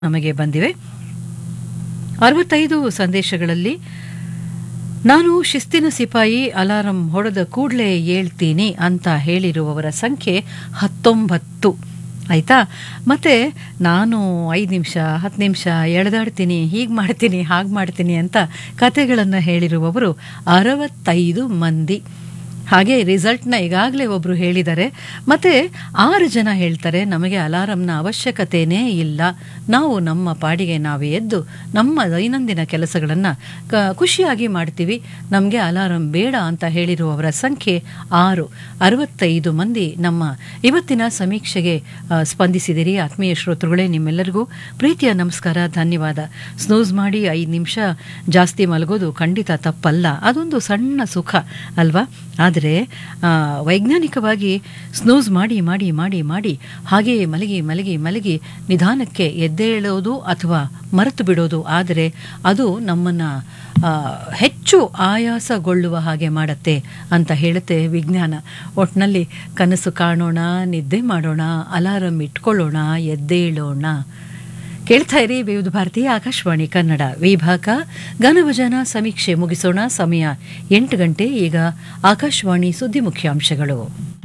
ನಮಗೆ ಬಂದಿವೆ ಅರವತ್ತೈದು ಸಂದೇಶಗಳಲ್ಲಿ ನಾನು ಶಿಸ್ತಿನ ಸಿಪಾಯಿ ಅಲಾರಂ ಹೊಡೆದ ಕೂಡಲೇ ಏಳ್ತೀನಿ ಅಂತ ಹೇಳಿರುವವರ ಸಂಖ್ಯೆ ಹತ್ತೊಂಬತ್ತು ಆಯಿತಾ ಮತ್ತು ನಾನು ಐದು ನಿಮಿಷ ಹತ್ತು ನಿಮಿಷ ಎಳೆದಾಡ್ತೀನಿ ಹೀಗೆ ಮಾಡ್ತೀನಿ ಹಾಗೆ ಮಾಡ್ತೀನಿ ಅಂತ ಕತೆಗಳನ್ನು ಹೇಳಿರುವವರು ಅರವತ್ತೈದು ಮಂದಿ ಹಾಗೆ ರಿಸಲ್ಟ್ನ ಈಗಾಗಲೇ ಒಬ್ಬರು ಹೇಳಿದ್ದಾರೆ ಮತ್ತು ಆರು ಜನ ಹೇಳ್ತಾರೆ ನಮಗೆ ಅಲಾರಂನ ಅವಶ್ಯಕತೆಯೇ ಇಲ್ಲ ನಾವು ನಮ್ಮ ಪಾಡಿಗೆ ನಾವೇ ಎದ್ದು ನಮ್ಮ ದೈನಂದಿನ ಕೆಲಸಗಳನ್ನು ಕ ಖುಷಿಯಾಗಿ ಮಾಡ್ತೀವಿ ನಮಗೆ ಅಲಾರಂ ಬೇಡ ಅಂತ ಹೇಳಿರುವವರ ಸಂಖ್ಯೆ ಆರು ಅರವತ್ತೈದು ಮಂದಿ ನಮ್ಮ ಇವತ್ತಿನ ಸಮೀಕ್ಷೆಗೆ ಆ, ಸ್ಪಂದಿಸಿದಿರಿ ಆತ್ಮೀಯ ಶ್ರೋತೃಗಳೇ ನಿಮ್ಮೆಲ್ಲರಿಗೂ ಪ್ರೀತಿಯ ನಮಸ್ಕಾರ ಧನ್ಯವಾದ ಸ್ನೂಸ್ ಮಾಡಿ ಐದು ನಿಮಿಷ ಜಾಸ್ತಿ ಮಲಗೋದು ಖಂಡಿತ ತಪ್ಪಲ್ಲ ಅದೊಂದು ಸಣ್ಣ ಸುಖ ಅಲ್ವಾ ಆದರೆ ವೈಜ್ಞಾನಿಕವಾಗಿ ಸ್ನೂಸ್ ಮಾಡಿ ಮಾಡಿ ಮಾಡಿ ಮಾಡಿ ಹಾಗೆಯೇ ಮಲಗಿ ಮಲಗಿ ಮಲಗಿ ನಿಧಾನಕ್ಕೆ ಎದ್ದೇಳೋದು ಅಥವಾ ಮರೆತು ಬಿಡೋದು ಆದರೆ ಅದು ನಮ್ಮನ್ನು ಹೆಚ್ಚು ಆಯಾಸಗೊಳ್ಳುವ ಹಾಗೆ ಮಾಡುತ್ತೆ ಅಂತ ಹೇಳುತ್ತೆ ವಿಜ್ಞಾನ ಒಟ್ಟಿನಲ್ಲಿ ಕನಸು ಕಾಣೋಣ ನಿದ್ದೆ ಮಾಡೋಣ ಅಲಾರಂ ಇಟ್ಕೊಳ್ಳೋಣ ಎದ್ದೇಳೋಣ ಕೇಳ್ತಾ ಇರಿ ವಿವಿಧ ಭಾರತಿ ಆಕಾಶವಾಣಿ ಕನ್ನಡ ವಿಭಾಗ ಘನಭಜನ ಸಮೀಕ್ಷೆ ಮುಗಿಸೋಣ ಸಮಯ ಎಂಟು ಗಂಟೆ ಈಗ ಆಕಾಶವಾಣಿ ಸುದ್ದಿ ಮುಖ್ಯಾಂಶಗಳು